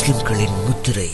முஸ்லிம்களின் முத்திரை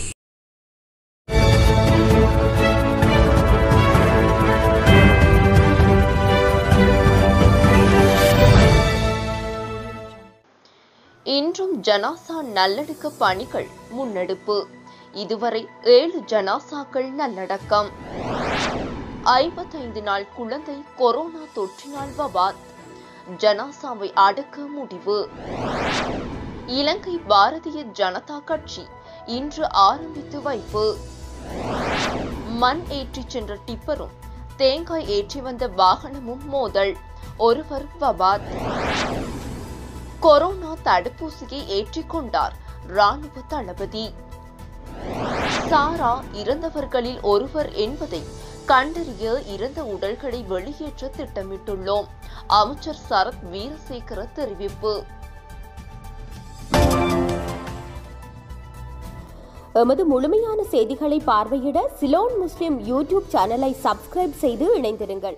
இன்றும் ஜனாசா நல்லடக்க பணிகள் முன்னெடுப்பு இதுவரை ஏழு ஜனாசாக்கள் நல்லடக்கம் ஐம்பத்தைந்து நாள் குழந்தை கொரோனா தொற்றினால் வபாத் ஜனாசாவை அடக்க முடிவு இலங்கை பாரதிய ஜனதா கட்சி இன்று ஆரம்பித்து வைப்பு மண் ஏற்றிச் சென்ற டிப்பரும் தேங்காய் ஏற்றி வந்த வாகனமும் மோதல் ஒருவர் வபாத் கொரோனா தடுப்பூசியை ஏற்றிக்கொண்டார் ராணுவ தளபதி சாரா இறந்தவர்களில் ஒருவர் என்பதை கண்டறிய இறந்த உடல்களை வெளியேற்ற திட்டமிட்டுள்ளோம் அமைச்சர் சரத் வீரசேகர தெரிவிப்பு எமது முழுமையான செய்திகளை பார்வையிட சிலோன் முஸ்லிம் யூடியூப் சேனலை சப்ஸ்கிரைப் செய்து இணைந்திருங்கள்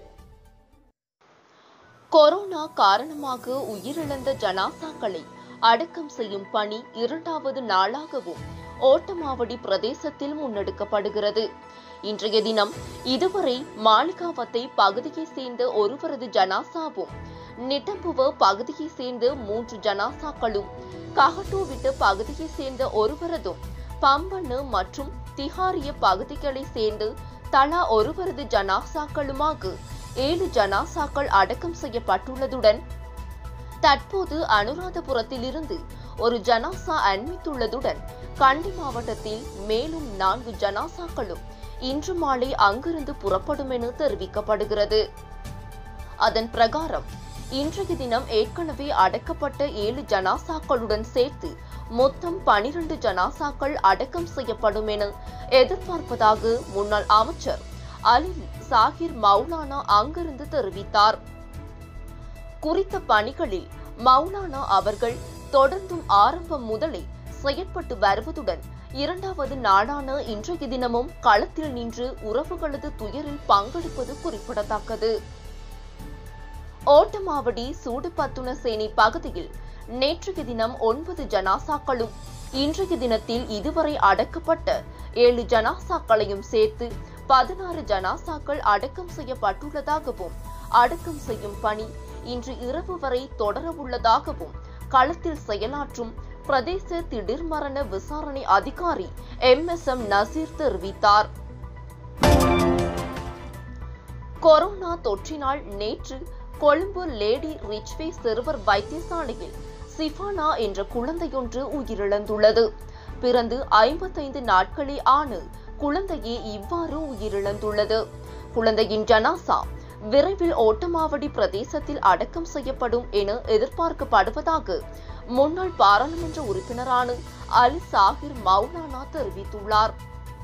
கொரோனா காரணமாக உயிரிழந்த ஜனாசாக்களை அடக்கம் செய்யும் பணி இரண்டாவது நாளாகவும் ஓட்டமாவடி பிரதேசத்தில் முன்னெடுக்கப்படுகிறது இன்றைய தினம் இதுவரை மாளிகாவத்தை பகுதியை சேர்ந்த ஒருவரது ஜனாசாவும் நிட்டம்புவ பகுதியை சேர்ந்த மூன்று ஜனாசாக்களும் ககட்டோவிட்டு பகுதியை சேர்ந்த ஒருவரதும் பம்பண்ணு மற்றும் திஹாரிய பகுதிகளை சேர்ந்து தலா ஒருவரது ஜனாசாக்களுமாக ஏழு ஜனாசாக்கள் அடக்கம் செய்யப்பட்டுள்ளதுடன் தற்போது அனுராதபுரத்திலிருந்து ஒரு ஜனாசா அண்மித்துள்ளதுடன் கண்டி மாவட்டத்தில் மேலும் நான்கு ஜனாசாக்களும் இன்று மாலை அங்கிருந்து புறப்படும் என தெரிவிக்கப்படுகிறது அதன் பிரகாரம் இன்றைய தினம் ஏற்கனவே அடக்கப்பட்ட ஏழு ஜனாசாக்களுடன் சேர்த்து மொத்தம் பனிரண்டு ஜனாசாக்கள் அடக்கம் செய்யப்படும் என எதிர்பார்ப்பதாக முன்னாள் அமைச்சர் அலி சாகிர் மௌலானா அங்கிருந்து தெரிவித்தார் குறித்த பணிகளில் மௌலானா அவர்கள் தொடர்ந்தும் ஆரம்பம் முதலே செயற்பட்டு வருவதுடன் இரண்டாவது நாளான இன்றைய தினமும் களத்தில் நின்று உறவுகளது துயரில் பங்கெடுப்பது குறிப்பிடத்தக்கது ஓட்டமாவடி சூடுபத்துண சேனை பகுதியில் நேற்றைய தினம் ஒன்பது ஜனாசாக்களும் இன்றைய தினத்தில் இதுவரை அடக்கப்பட்ட ஏழு ஜனாசாக்களையும் சேர்த்து பதினாறு ஜனாசாக்கள் அடக்கம் செய்யப்பட்டுள்ளதாகவும் அடக்கம் செய்யும் பணி இன்று இரவு வரை தொடரவுள்ளதாகவும் களத்தில் செயலாற்றும் பிரதேச திடீர் மரண விசாரணை அதிகாரி எம் எஸ் எம் நசீர் தெரிவித்தார் கொரோனா தொற்றினால் நேற்று கொழும்பு லேடி ரிச்வே சிறுவர் வைத்தியசாலையில் சிஃபானா என்ற குழந்தையொன்று உயிரிழந்துள்ளது பிறந்து ஐம்பத்தைந்து நாட்களே ஆன குழந்தையே இவ்வாறு உயிரிழந்துள்ளது குழந்தையின் ஜனாசா விரைவில் ஓட்டமாவடி பிரதேசத்தில் அடக்கம் செய்யப்படும் என எதிர்பார்க்கப்படுவதாக முன்னாள் பாராளுமன்ற உறுப்பினரான அலி சாகிர் மௌலானா தெரிவித்துள்ளார்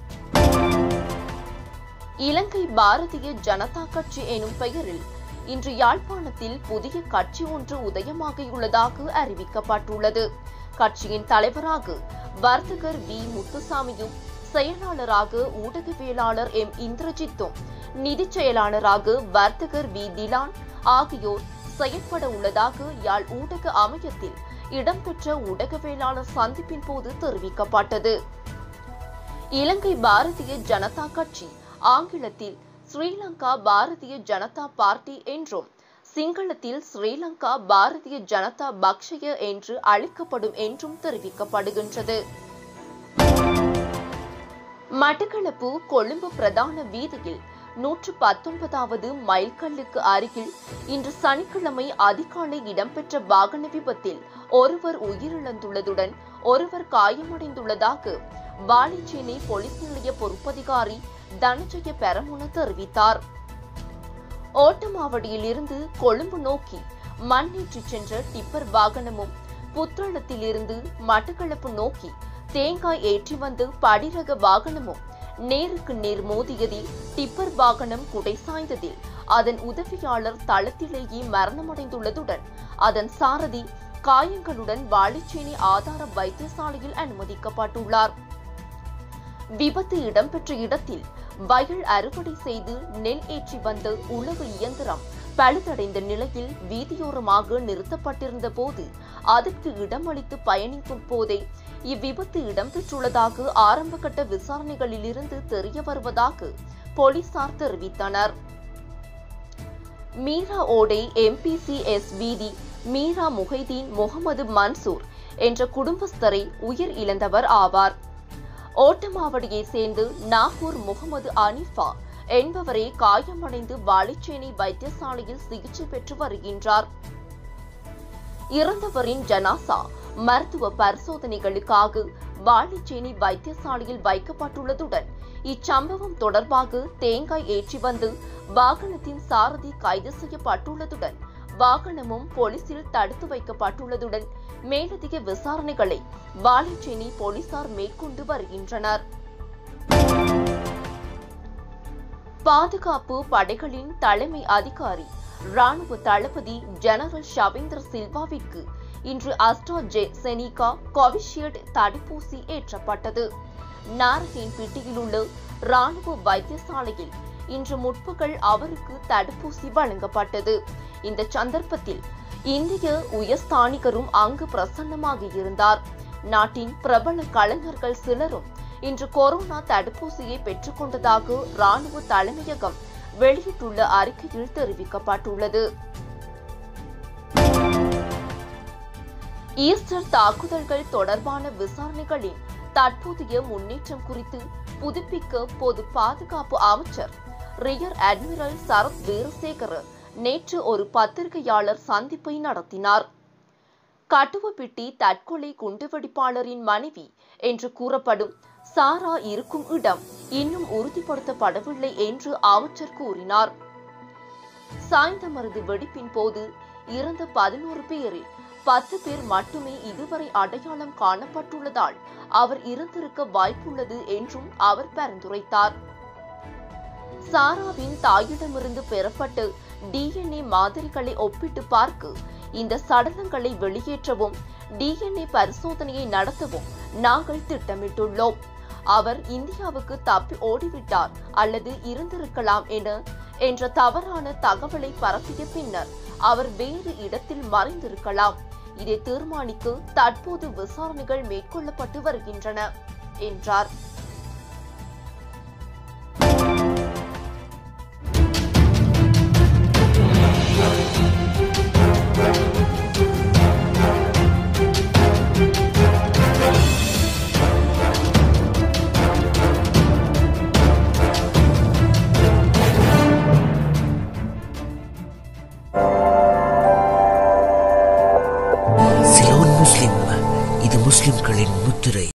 இலங்கை பாரதிய ஜனதா கட்சி எனும் பெயரில் இன்று யாழ்ப்பாணத்தில் புதிய கட்சி ஒன்று உதயமாகியுள்ளதாக அறிவிக்கப்பட்டுள்ளது கட்சியின் தலைவராக வர்த்தகர் வி முத்துசாமியும் செயலாளராக ஊடகவியலாளர் எம் இந்திரஜித்தும் நிதி செயலாளராக வர்த்தகர் வி திலான் ஆகியோர் செயற்பட உள்ளதாக யாழ் ஊடக அமையத்தில் இடம்பெற்ற ஊடகவியலாளர் சந்திப்பின் போது தெரிவிக்கப்பட்டது இலங்கை பாரதிய ஜனதா கட்சி ஆங்கிலத்தில் ஸ்ரீலங்கா பாரதிய ஜனதா பார்ட்டி என்றும் சிங்களத்தில் ஸ்ரீலங்கா பாரதிய ஜனதா பக்ஷய என்று அழைக்கப்படும் என்றும் தெரிவிக்கப்படுகின்றது மட்டக்களப்பு கொழும்பு பிரதான வீதியில் நூற்று பத்தொன்பதாவது மைல்கல்லுக்கு அருகில் இன்று சனிக்கிழமை அதிகாலை இடம்பெற்ற வாகன விபத்தில் ஒருவர் உயிரிழந்துள்ளதுடன் ஒருவர் காயமடைந்துள்ளதாக வாலிச்சேனை போலீஸ் நிலைய பொறுப்பதிகாரி தனஜய பெரமுன தெரிவித்தார் ஓட்டமாவடியில் இருந்து கொழும்பு நோக்கி மண்ணேற்றிச் சென்ற டிப்பர் வாகனமும் புத்தளத்திலிருந்து மட்டக்களப்பு நோக்கி தேங்காய் ஏற்றி வந்து படிரக வாகனமும் நேருக்கு நேர் மோதியதில் டிப்பர் வாகனம் குடை சாய்ந்ததில் அதன் உதவியாளர் தளத்திலேயே மரணமடைந்துள்ளதுடன் அதன் சாரதி காயங்களுடன் வாழைச்சேனை ஆதார வைத்தியசாலையில் அனுமதிக்கப்பட்டுள்ளார் விபத்து இடம்பெற்ற இடத்தில் வயல் அறுவடை செய்து நெல் ஏற்றி வந்த உழவு இயந்திரம் பழுதடைந்த நிலையில் வீதியோரமாக நிறுத்தப்பட்டிருந்த போது அதற்கு இடமளித்து பயணிக்கும் போதே இவ்விபத்து இடம்பெற்றுள்ளதாக ஆரம்பகட்ட விசாரணைகளிலிருந்து தெரிய வருவதாக போலீசார் தெரிவித்தனர் மீரா ஓடை எம்பிசிஎஸ் வீதி மீரா முஹைதீன் முகமது மன்சூர் என்ற குடும்பஸ்தரை உயிர் இழந்தவர் ஆவார் ஓட்டமாவடியை சேர்ந்து நாகூர் முகமது அனிஃபா என்பவரே காயமடைந்து வாழைச்சேனை வைத்தியசாலையில் சிகிச்சை பெற்று வருகின்றார் இறந்தவரின் ஜனாசா மருத்துவ பரிசோதனைகளுக்காக வாழைச்சேனை வைத்தியசாலையில் வைக்கப்பட்டுள்ளதுடன் இச்சம்பவம் தொடர்பாக தேங்காய் ஏற்றி வந்து வாகனத்தின் சாரதி கைது செய்யப்பட்டுள்ளதுடன் வாகனமும் போலீசில் தடுத்து வைக்கப்பட்டுள்ளதுடன் மேலதிக விசாரணைகளை வாழைச்சேனை போலீசார் மேற்கொண்டு வருகின்றனர் பாதுகாப்பு படைகளின் தலைமை அதிகாரி ராணுவ தளபதி ஜெனரல் ஷவேந்திர சில்வாவிற்கு இன்று அஸ்ட்ராஜே செனிகா கோவிஷீல்டு தடுப்பூசி ஏற்றப்பட்டது நாரகேன்பிட்டியில் உள்ள ராணுவ வைத்தியசாலையில் இன்று முற்பகல் அவருக்கு தடுப்பூசி வழங்கப்பட்டது இந்த சந்தர்ப்பத்தில் இந்திய உயர்ஸ்தானிகரும் அங்கு பிரசன்னமாக இருந்தார் நாட்டின் பிரபல கலைஞர்கள் சிலரும் இன்று கொரோனா தடுப்பூசியை பெற்றுக்கொண்டதாக ராணுவ தலைமையகம் வெளியிட்டுள்ள அறிக்கையில் தெரிவிக்கப்பட்டுள்ளது ஈஸ்டர் தாக்குதல்கள் தொடர்பான விசாரணைகளின் தற்போதைய முன்னேற்றம் குறித்து புதுப்பிக்க பொது பாதுகாப்பு அமைச்சர் ரியர் அட்மிரல் சரத் வீரசேகர நேற்று ஒரு பத்திரிகையாளர் சந்திப்பை நடத்தினார் கட்டுவப்பிட்டி தற்கொலை குண்டுவெடிப்பாளரின் மனைவி என்று கூறப்படும் சாரா இருக்கும் இடம் இன்னும் உறுதிப்படுத்தப்படவில்லை என்று அமைச்சர் கூறினார் சாய்ந்தமருது வெடிப்பின் போது இறந்த பதினோரு பேரில் பத்து பேர் மட்டுமே இதுவரை அடையாளம் காணப்பட்டுள்ளதால் அவர் இறந்திருக்க வாய்ப்புள்ளது என்றும் அவர் பரிந்துரைத்தார் சாராவின் தாயிடமிருந்து பெறப்பட்ட டிஎன்ஏ மாதிரிகளை ஒப்பிட்டு பார்க்க இந்த சடலங்களை வெளியேற்றவும் டிஎன்ஏ பரிசோதனையை நடத்தவும் நாங்கள் திட்டமிட்டுள்ளோம் அவர் இந்தியாவுக்கு தப்பி ஓடிவிட்டார் அல்லது இருந்திருக்கலாம் என என்ற தவறான தகவலை பரப்பிய பின்னர் அவர் வேறு இடத்தில் மறைந்திருக்கலாம் இதை தீர்மானிக்க தற்போது விசாரணைகள் மேற்கொள்ளப்பட்டு வருகின்றன என்றார் சிலோன் முஸ்லிம் இது முஸ்லிம்களின் முத்திரை